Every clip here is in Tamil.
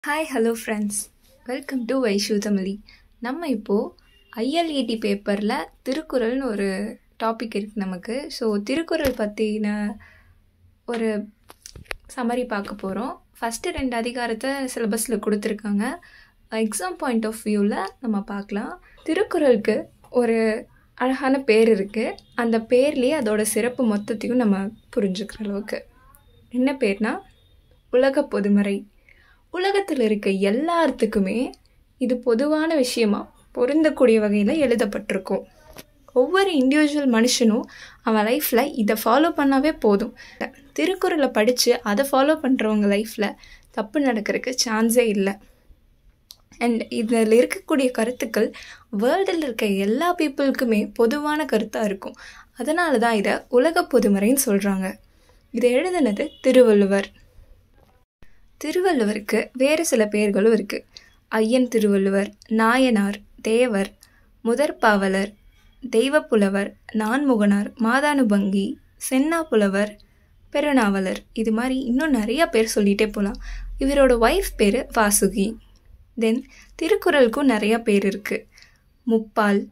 hi hello friends welcome to Vaishu Tamizhi நம்ம இப்போது ஐஎல்இடி பேப்பரில் திருக்குறள்னு ஒரு டாபிக் இருக்குது நமக்கு ஸோ திருக்குறள் பற்றின ஒரு சம்மரி பார்க்க போகிறோம் ஃபஸ்ட்டு ரெண்டு அதிகாரத்தை சிலபஸில் கொடுத்துருக்காங்க எக்ஸாம் பாயிண்ட் ஆஃப் வியூவில் நம்ம பார்க்கலாம் திருக்குறளுக்கு ஒரு அழகான பேர் இருக்குது அந்த பேர்லேயே அதோட சிறப்பு மொத்தத்தையும் நம்ம புரிஞ்சுக்கிற அளவுக்கு என்ன பேர்னா உலக பொதுமறை உலகத்தில் இருக்க எல்லாத்துக்குமே இது பொதுவான விஷயமா பொருந்தக்கூடிய வகையில் எழுதப்பட்டிருக்கும் ஒவ்வொரு இண்டிவிஜுவல் மனுஷனும் அவன் லைஃப்பில் இதை ஃபாலோ பண்ணாவே போதும் திருக்குறளை படித்து அதை ஃபாலோ பண்ணுறவங்க லைஃப்பில் தப்பு நடக்கிறதுக்கு சான்ஸே இல்லை அண்ட் இதில் இருக்கக்கூடிய கருத்துக்கள் வேர்ல்டில் இருக்க எல்லா பீப்புளுக்குமே பொதுவான கருத்தாக இருக்கும் அதனால தான் இதை உலக பொதுமறைன்னு சொல்கிறாங்க இதை எழுதினது திருவள்ளுவர் திருவள்ளுவருக்கு வேறு சில பெயர்களும் இருக்குது ஐயன் திருவள்ளுவர் நாயனார் தேவர் முதற்பாவலர் தெய்வப்புலவர் நான்முகனார் மாதானுபங்கி சென்னா புலவர் பெருநாவலர் இது மாதிரி இன்னும் நிறையா பேர் சொல்லிகிட்டே போகலாம் இவரோட ஒய்ஃப் பேர் வாசுகி தென் திருக்குறளுக்கும் நிறையா பேர் இருக்குது முப்பால்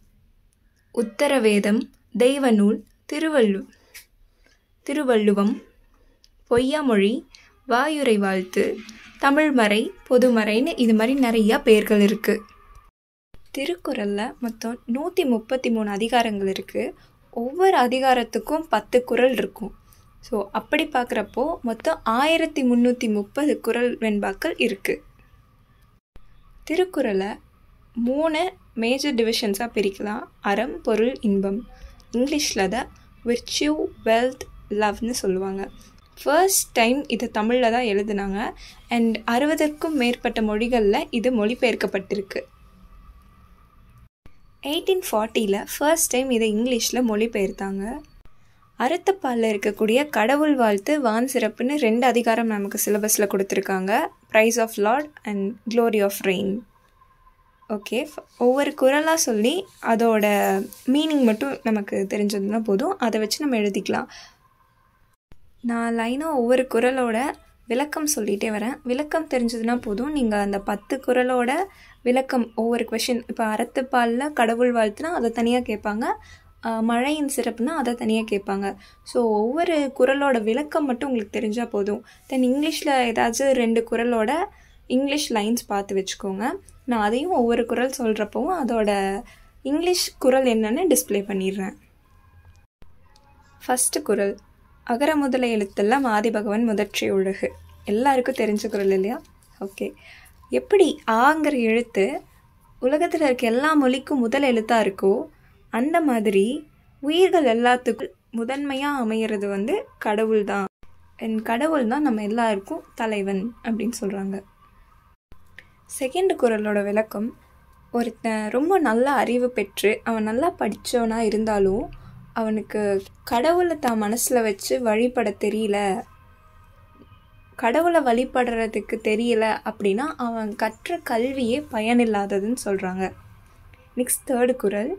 உத்தரவேதம் தெய்வநூல் திருவள்ளு திருவள்ளுவம் பொய்யாமொழி வாயுரை வாழ்த்து தமிழ்மறை பொதுமறைன்னு இது மாதிரி நிறையா பெயர்கள் இருக்குது திருக்குறளில் மொத்தம் நூற்றி முப்பத்தி மூணு அதிகாரங்கள் இருக்குது ஒவ்வொரு அதிகாரத்துக்கும் பத்து குறள் இருக்கும் ஸோ அப்படி பார்க்குறப்போ மொத்தம் ஆயிரத்தி முந்நூற்றி முப்பது குறள் வெண்பாக்கள் இருக்குது திருக்குறளை மூணு மேஜர் டிவிஷன்ஸாக பிரிக்கலாம் அறம் பொருள் இன்பம் இங்கிலீஷில் தான் விர்ச்சியூ வெல்த் லவ்னு சொல்லுவாங்க ஃபர்ஸ்ட் டைம் இது தமிழில் தான் எழுதுனாங்க அண்ட் அறுபதற்கும் மேற்பட்ட மொழிகளில் இது மொழிபெயர்க்கப்பட்டிருக்கு எயிட்டீன் ஃபார்ட்டியில் ஃபர்ஸ்ட் டைம் இதை இங்கிலீஷில் மொழிபெயர்த்தாங்க அறுத்தப்பாலில் இருக்கக்கூடிய கடவுள் வாழ்த்து வான் சிறப்புன்னு ரெண்டு அதிகாரம் நமக்கு சிலபஸில் கொடுத்துருக்காங்க praise of lord and glory of rain okay ஒவ்வொரு குரலாக சொல்லி அதோட மீனிங் மட்டும் நமக்கு தெரிஞ்சதுன்னா போதும் அதை வச்சு நம்ம எழுதிக்கலாம் நான் லைனாக ஒவ்வொரு குரலோட விளக்கம் சொல்லிகிட்டே வரேன் விளக்கம் தெரிஞ்சதுன்னா போதும் நீங்கள் அந்த பத்து குரலோட விளக்கம் ஒவ்வொரு கொஷின் இப்போ அறத்துப்பாலில் கடவுள் வாழ்த்துனா அதை தனியாக கேட்பாங்க மழையின் சிறப்புனா அதை தனியாக கேட்பாங்க ஸோ ஒவ்வொரு குரலோட விளக்கம் மட்டும் உங்களுக்கு தெரிஞ்சால் போதும் தென் இங்கிலீஷில் ஏதாச்சும் ரெண்டு குரலோட இங்கிலீஷ் லைன்ஸ் பார்த்து வச்சுக்கோங்க நான் அதையும் ஒவ்வொரு குரல் சொல்கிறப்பவும் அதோட இங்கிலீஷ் குரல் என்னென்னு டிஸ்பிளே பண்ணிடுறேன் ஃபஸ்ட்டு குரல் அகர முதல எழுத்தெல்லாம் ஆதிபகவன் முதற்றி ஒழுகு எல்லாருக்கும் தெரிஞ்ச குரல் இல்லையா ஓகே எப்படி ஆங்கிற எழுத்து உலகத்தில் இருக்க எல்லா மொழிக்கும் முதல் எழுத்தாக இருக்கோ அந்த மாதிரி உயிர்கள் எல்லாத்துக்கும் முதன்மையாக அமையிறது வந்து கடவுள் தான் என் கடவுள் தான் நம்ம எல்லாருக்கும் தலைவன் அப்படின்னு சொல்கிறாங்க செகண்ட் குரலோட விளக்கம் ஒருத்தன் ரொம்ப நல்ல அறிவு பெற்று அவன் நல்லா படித்தவனாக இருந்தாலும் அவனுக்கு கடவுளை தான் மனசில் வச்சு வழிபட தெரியல கடவுளை வழிபடுறதுக்கு தெரியல அப்படின்னா அவன் கற்ற கல்வியே பயனில்லாததுன்னு சொல்கிறாங்க நெக்ஸ்ட் தேர்டு குரல்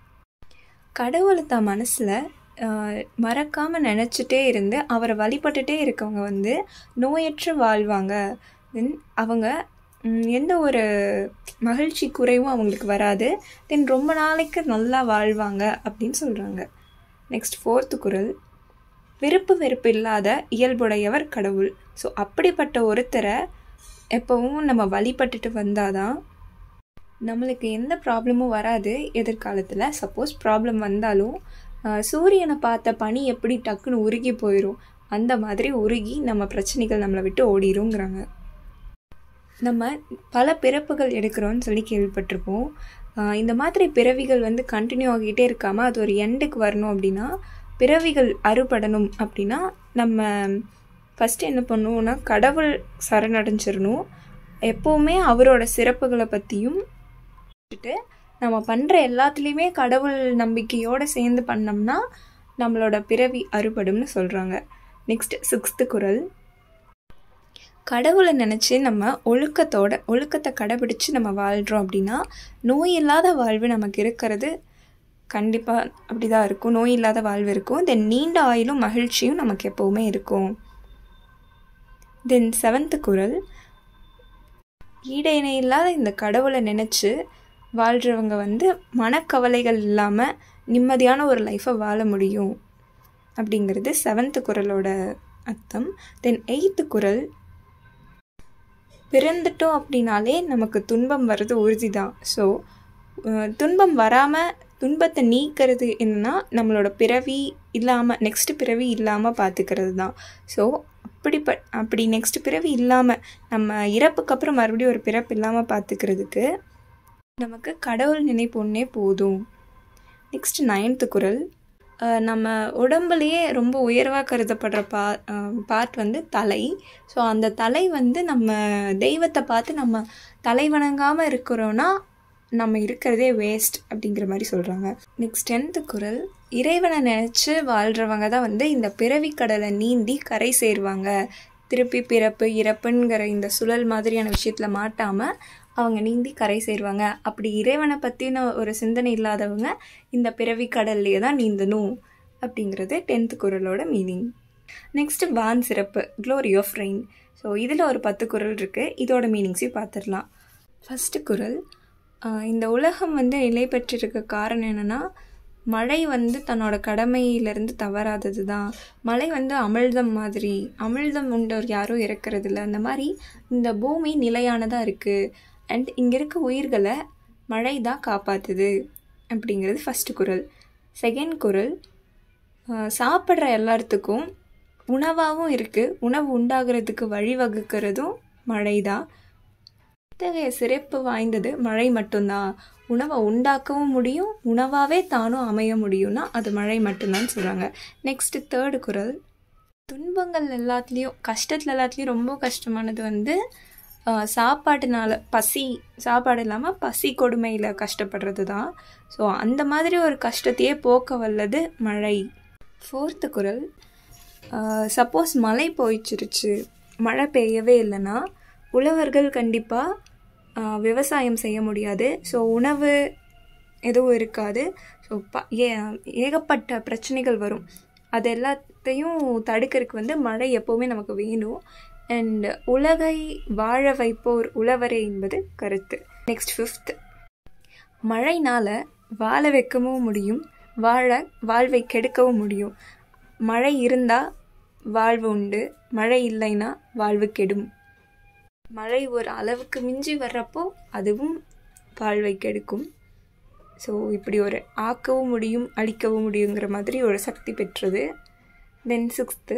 கடவுளை தான் மனசில் மறக்காமல் நினச்சிட்டே இருந்து அவரை வழிபட்டுட்டே இருக்கவங்க வந்து நோயற்று வாழ்வாங்க தென் அவங்க எந்த ஒரு மகிழ்ச்சி குறைவும் அவங்களுக்கு வராது தென் ரொம்ப நாளைக்கு நல்லா வாழ்வாங்க அப்படின்னு சொல்கிறாங்க நெக்ஸ்ட் ஃபோர்த்து குரல் விருப்பு வெறுப்பு இல்லாத இயல்புடையவர் கடவுள் ஸோ அப்படிப்பட்ட ஒருத்தரை எப்போவும் நம்ம வழிபட்டுட்டு வந்தால் தான் நம்மளுக்கு எந்த ப்ராப்ளமும் வராது எதிர்காலத்தில் சப்போஸ் ப்ராப்ளம் வந்தாலும் சூரியனை பார்த்த பனி எப்படி டக்குன்னு உருகி போயிடும் அந்த மாதிரி உருகி நம்ம பிரச்சனைகள் நம்மளை விட்டு ஓடிடுங்கிறாங்க நம்ம பல பிறப்புகள் எடுக்கிறோன்னு சொல்லி கேள்விப்பட்டிருப்போம் இந்த மாதிரி பிறவிகள் வந்து கண்டினியூ ஆகிட்டே இருக்காமல் அது ஒரு எண்டுக்கு வரணும் அப்படின்னா பிறவிகள் அறுபடணும் அப்படின்னா நம்ம ஃபஸ்ட்டு என்ன பண்ணுவோம்னா கடவுள் சரணடைஞ்சிடணும் எப்போவுமே அவரோட சிறப்புகளை பற்றியும் நம்ம பண்ணுற எல்லாத்துலேயுமே கடவுள் நம்பிக்கையோடு சேர்ந்து பண்ணோம்னா நம்மளோட பிறவி அறுபடும்னு சொல்கிறாங்க நெக்ஸ்ட் சிக்ஸ்த்து குரல் கடவுளை நினச்சி நம்ம ஒழுக்கத்தோட ஒழுக்கத்தை கடைபிடிச்சு நம்ம வாழ்கிறோம் அப்படின்னா நோய் இல்லாத வாழ்வு நமக்கு இருக்கிறது கண்டிப்பாக அப்படி தான் இருக்கும் நோய் இல்லாத வாழ்வு இருக்கும் தென் நீண்ட ஆயிலும் மகிழ்ச்சியும் நமக்கு எப்போவுமே இருக்கும் தென் செவன்த்து குரல் ஈடு இணை இல்லாத இந்த கடவுளை நினச்சி வாழ்கிறவங்க வந்து மனக்கவலைகள் இல்லாமல் நிம்மதியான ஒரு லைஃப்பை வாழ முடியும் அப்படிங்கிறது செவன்த்து குரலோட அர்த்தம் தென் எயித்து குரல் பிறந்துட்டோம் அப்படின்னாலே நமக்கு துன்பம் வர்றது உறுதி தான் ஸோ துன்பம் வராமல் துன்பத்தை நீக்கிறது என்னன்னா நம்மளோட பிறவி இல்லாமல் நெக்ஸ்ட் பிறவி இல்லாமல் பார்த்துக்கிறது தான் ஸோ அப்படிப்ப அப்படி நெக்ஸ்ட் பிறவி இல்லாமல் நம்ம இறப்புக்கு அப்புறம் மறுபடியும் ஒரு பிறப்பு இல்லாமல் பார்த்துக்கிறதுக்கு நமக்கு கடவுள் நினைப்பு ஒன்றே போதும் நெக்ஸ்ட் நைன்த்து குரல் நம்ம உடம்புலையே ரொம்ப உயர்வாக கருதப்படுற பா பார்ட் வந்து தலை ஸோ அந்த தலை வந்து நம்ம தெய்வத்தை பார்த்து நம்ம தலை வணங்காமல் இருக்கிறோன்னா நம்ம இருக்கிறதே வேஸ்ட் அப்படிங்கிற மாதிரி சொல்கிறாங்க நெக்ஸ்ட் டென்த்து குரல் இறைவனை நினச்சி வாழ்கிறவங்க தான் வந்து இந்த பிறவி கடலை நீந்தி கரை சேருவாங்க திருப்பி பிறப்பு இறப்புங்கிற இந்த சுழல் மாதிரியான விஷயத்தில் மாட்டாமல் அவங்க நீந்தி கரை சேருவாங்க அப்படி இறைவனை பற்றின ஒரு சிந்தனை இல்லாதவங்க இந்த பிறவி கடல்லையே தான் நீந்தணும் அப்படிங்கிறது டென்த்து குரலோட மீனிங் நெக்ஸ்ட்டு வான் சிறப்பு க்ளோரி ஆஃப் ரெயின் ஸோ இதில் ஒரு பத்து குரல் இருக்குது இதோட மீனிங்ஸையும் பார்த்துடலாம் ஃபஸ்ட்டு குரல் இந்த உலகம் வந்து நிலை பெற்றிருக்க காரணம் என்னென்னா மழை வந்து தன்னோட கடமையிலேருந்து தவறாதது தான் மழை வந்து அமிழ்தம் மாதிரி அமிழ்தம் உண்டவர் யாரும் இறக்கிறது இல்லை அந்த மாதிரி இந்த பூமி நிலையானதாக இருக்குது அண்ட் இங்கே இருக்க உயிர்களை மழை தான் காப்பாற்றுது அப்படிங்கிறது ஃபஸ்ட்டு குரல் செகண்ட் குரல் சாப்பிட்ற எல்லாத்துக்கும் உணவாகவும் இருக்குது உணவு உண்டாகிறதுக்கு வழிவகுக்கிறதும் மழை தான் இத்தகைய சிறப்பு வாய்ந்தது மழை மட்டும்தான் உணவை உண்டாக்கவும் முடியும் உணவாகவே தானும் அமைய முடியும்னா அது மழை மட்டும்தான் சொல்கிறாங்க நெக்ஸ்ட்டு தேர்டு குரல் துன்பங்கள் எல்லாத்துலேயும் கஷ்டத்தில் எல்லாத்துலேயும் ரொம்ப கஷ்டமானது வந்து சாப்பாட்டுனால பசி சாப்பாடு இல்லாமல் பசி கொடுமையில் கஷ்டப்படுறது தான் ஸோ அந்த மாதிரி ஒரு கஷ்டத்தையே போக்க வல்லது மழை ஃபோர்த்து குரல் சப்போஸ் மழை போயிச்சிருச்சு மழை பெய்யவே இல்லைன்னா உழவர்கள் கண்டிப்பாக விவசாயம் செய்ய முடியாது ஸோ உணவு எதுவும் இருக்காது ஸோ ப ஏ ஏகப்பட்ட பிரச்சனைகள் வரும் அது எல்லாத்தையும் தடுக்கிறதுக்கு வந்து மழை எப்போவுமே நமக்கு வேணும் அண்ட் உலகை வாழ வைப்போர் உழவரே என்பது கருத்து நெக்ஸ்ட் ஃபிஃப்த் மழைனால் வாழ வைக்கவும் முடியும் வாழ வாழ்வை கெடுக்கவும் முடியும் மழை இருந்தால் வாழ்வு உண்டு மழை இல்லைன்னா வாழ்வு கெடும் மழை ஒரு அளவுக்கு மிஞ்சி வர்றப்போ அதுவும் வாழ்வை கெடுக்கும் ஸோ இப்படி ஒரு ஆக்கவும் முடியும் அழிக்கவும் முடியுங்கிற மாதிரி ஒரு சக்தி பெற்றது தென் சிக்ஸ்த்து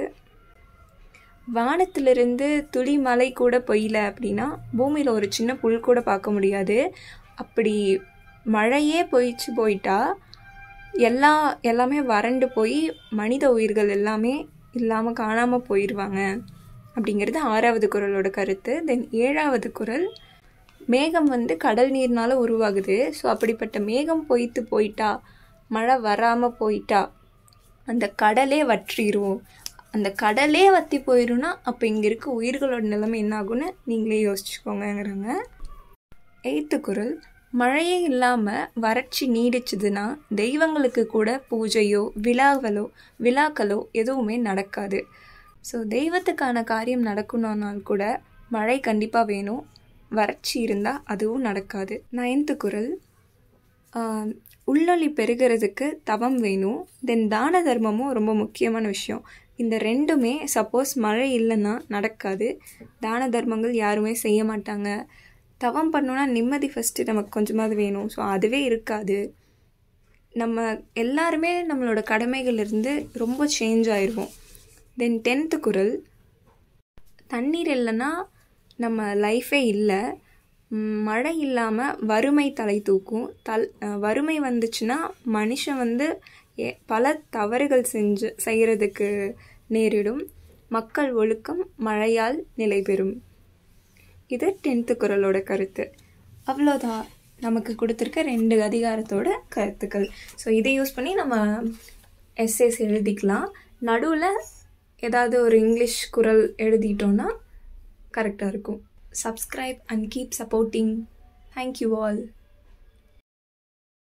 வானத்திலிருந்து துளி மலை கூட பொய்யல அப்படின்னா பூமியில் ஒரு சின்ன புல் கூட பார்க்க முடியாது அப்படி மழையே பொய்ச்சு போயிட்டா எல்லா எல்லாமே வறண்டு போய் மனித உயிர்கள் எல்லாமே இல்லாமல் காணாமல் போயிடுவாங்க அப்படிங்கிறது ஆறாவது குரலோட கருத்து தென் ஏழாவது குரல் மேகம் வந்து கடல் நீர்னால் உருவாகுது ஸோ அப்படிப்பட்ட மேகம் பொய்த்து போயிட்டா மழை வராமல் போயிட்டா அந்த கடலே வற்றிரும் அந்த கடலே வற்றி போயிடும்னா அப்போ இங்கே இருக்க உயிர்களோட நிலைமை என்ன ஆகும்னு நீங்களே யோசிச்சுக்கோங்கங்கிறாங்க எய்த்து குரல் மழையே இல்லாமல் வறட்சி நீடிச்சதுன்னா தெய்வங்களுக்கு கூட பூஜையோ விழாக்களோ விழாக்களோ எதுவுமே நடக்காது ஸோ தெய்வத்துக்கான காரியம் நடக்கணும்னால் கூட மழை கண்டிப்பாக வேணும் வறட்சி இருந்தால் அதுவும் நடக்காது நைன்த்து குரல் உள்ளொளி பெருகிறதுக்கு தவம் வேணும் தென் தான தர்மமும் ரொம்ப முக்கியமான விஷயம் இந்த ரெண்டுமே சப்போஸ் மழை இல்லைன்னா நடக்காது தான தர்மங்கள் யாருமே செய்ய மாட்டாங்க தவம் பண்ணோன்னா நிம்மதி ஃபஸ்ட்டு நமக்கு கொஞ்சமாவது வேணும் ஸோ அதுவே இருக்காது நம்ம எல்லாருமே நம்மளோட கடமைகளிலிருந்து ரொம்ப சேஞ்ச் ஆயிடுவோம் தென் டென்த்து குரல் தண்ணீர் இல்லைன்னா நம்ம லைஃபே இல்லை மழை இல்லாமல் வறுமை தலை தூக்கும் தல் வறுமை வந்துச்சுன்னா மனுஷன் வந்து பல தவறுகள் செஞ்சு செய்கிறதுக்கு நேரிடும் மக்கள் ஒழுக்கம் மழையால் நிலை பெறும் இது டென்த்து குரலோட கருத்து அவ்வளோதான் நமக்கு கொடுத்துருக்க ரெண்டு அதிகாரத்தோட கருத்துக்கள் ஸோ இதை யூஸ் பண்ணி நம்ம எஸ்ஏஸ் எழுதிக்கலாம் நடுவில் ஏதாவது ஒரு இங்கிலீஷ் குரல் எழுதிட்டோன்னா கரெக்டாக இருக்கும் subscribe and keep supporting thank you all